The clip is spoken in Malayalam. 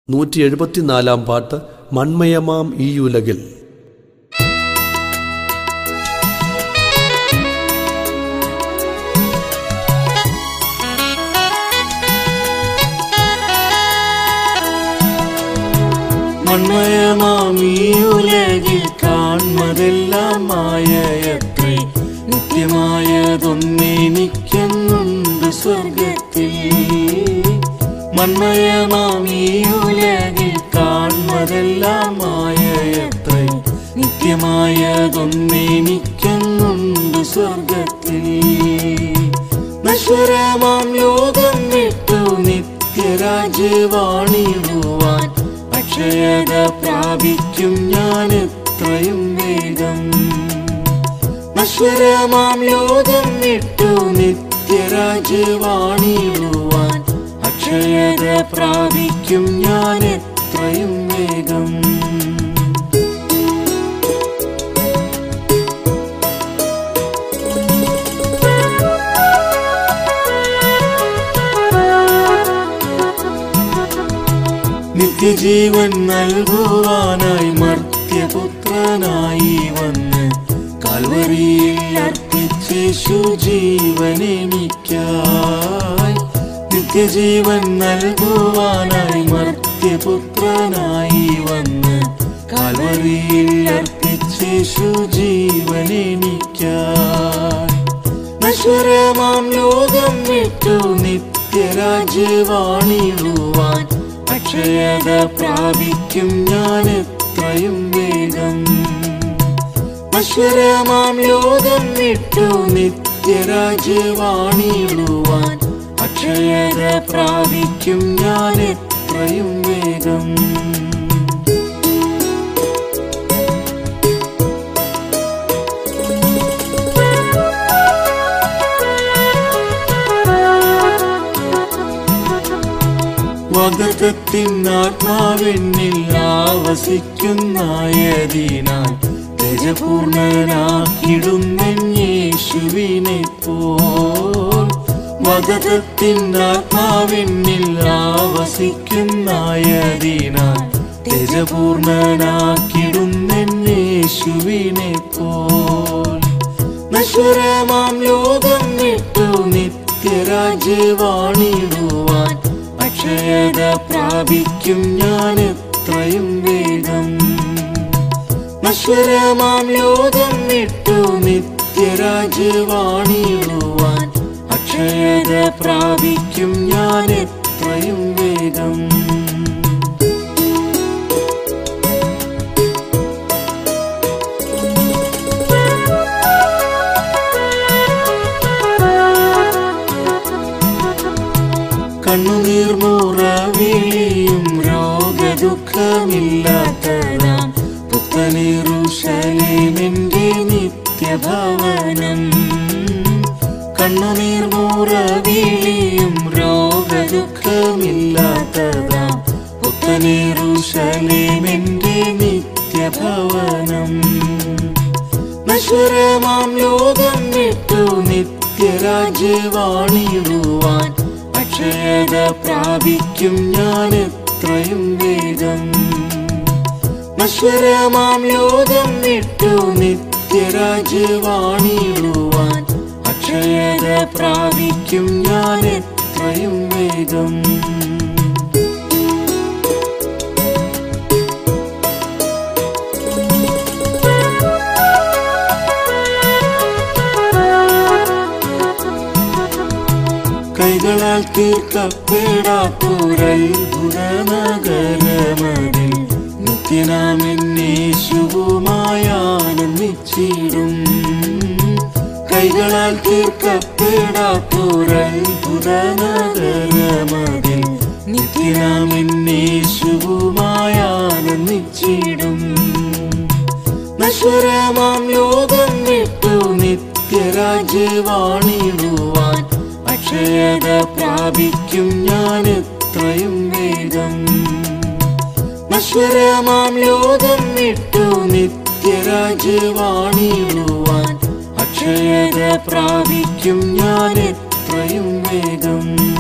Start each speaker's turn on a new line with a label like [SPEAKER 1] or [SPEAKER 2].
[SPEAKER 1] നൂറ്റി എഴുപത്തിനാലാം പാട്ട് മൺമയമാം ഈ ഉലകിൽ
[SPEAKER 2] മൺമയമാം ഈ ഉലകിൽ കാൺമതെല്ലാം മായയത്രേ നിത്യമായതൊന്നെനിക്കെന്നുണ്ട് സ്വർഗത്തിൽ മൺമയമാം ഈ ഉലകിൽ കാൺമതെല്ലാം മായയത്രേ നിത്യമായതൊന്നെനിക്കെന്നുണ്ട് സ്വർഗത്തിൽ നശ്വരമാം ലോകം വിട്ടു നിത്യരാജ്യവാണിടുവാൻ അക്ഷയത പ്രാപിക്കും ഞാൻ എത്രയും വേഗം നശ്വരമാം ലോകം വിട്ടു നിത്യരാജ്യവാണിടുവാൻ അക്ഷയത പ്രാപിക്കും ഞാൻ എത്രയും വേഗം നിത്യജീവൻ നൽകുവാനായി മർത്യപുത്രനായി വന്ന് കാൽവരിയിൽ അർപ്പിച്ചേശു ജീവനെനിക്കായി നിത്യജീവൻ നൽകുവാനായി മർത്യപുത്രനായി വന്ന് കാൽവരിയിൽ അർപ്പിച്ചേശു ജീവനെനിക്കായി നശ്വരമാം ലോകം വിട്ടു നിത്യരാജ്യവാണിടുവാൻ അക്ഷയത പ്രാപിക്കും ഞാൻ എത്രയും വേഗം നശ്വരമാം ലോകം വിട്ടു നിത്യരാജ്യവാണിടുവാൻ അക്ഷയത പ്രാപിക്കും ഞാൻ എത്രയും വേഗം വകതത്തിൻ ആത്മാവെന്നിൽ ആവസിക്കുന്നായതിനാൽ തേജപൂർണനാക്കിടുന്നെൻ യേശുവിനെ പോൽ വകതത്തിൻ ആത്മാവെന്നിൽ ആവസിക്കുന്നായതിനാൽ തേജപൂർണനാക്കിടുന്നെൻ യേശുവിനെ പോൽ നശ്വരമാം ലോകം വിട്ടു നിത്യരാജ്യവാണിടുവാൻ അക്ഷയത പ്രാപിക്കും ഞാൻ എത്രയും വേഗം നശ്വരമാം ലോകം വിട്ടു നിത്യരാജ്യവാണിടുവാൻ അക്ഷയത പ്രാപിക്കും ഞാൻ എത്രയും വേഗം കണ്ണുനീർ മുറവിളിയും രോഗദുഃഖമില്ലാത്തതാം പുത്തനീറുശലേമിന്റെ നിത്യഭവനം കണ്ണുനീർ മുറവിളിയും രോഗദുഃഖമില്ലാത്തതാം പുത്തനീറുശലേമിന്റെ നിത്യഭവനം നശ്വരമാം ലോകം വിട്ടു നിത്യരാജ്യവാണിടുവാൻ അക്ഷയത പ്രാപിക്കും ഞാൻ എത്രയും വേഗം നശ്വരമാം ലോകം വിട്ടു നിത്യരാജ്യവാണിടുവാൻ അക്ഷയത പ്രാപിക്കും ഞാൻ എത്രയും വേഗം കൈകളാൽ തീർക്കപ്പെടാത്തൊരത്ഭുത നഗരമതിൽ നിത്യനാമെന്നേശുവുമായി ആനന്ദിച്ചിടും കൈകളാൽ തീർക്കപ്പെടാത്തൊരത്ഭുത നഗരമതിൽ നിത്യനാമെന്നേശുവുമായി ആനന്ദിച്ചിടും നശ്വരമാം ലോകം വിട്ടു നിത്യരാജ്യവാണിടുവാൻ അക്ഷയത പ്രാപിക്കും ഞാൻ എത്രയും വേഗം നശ്വരമാം ലോകം വിട്ടു നിത്യരാജ്യവാണിടുവാൻ അക്ഷയത പ്രാപിക്കും ഞാൻ എത്രയും വേഗം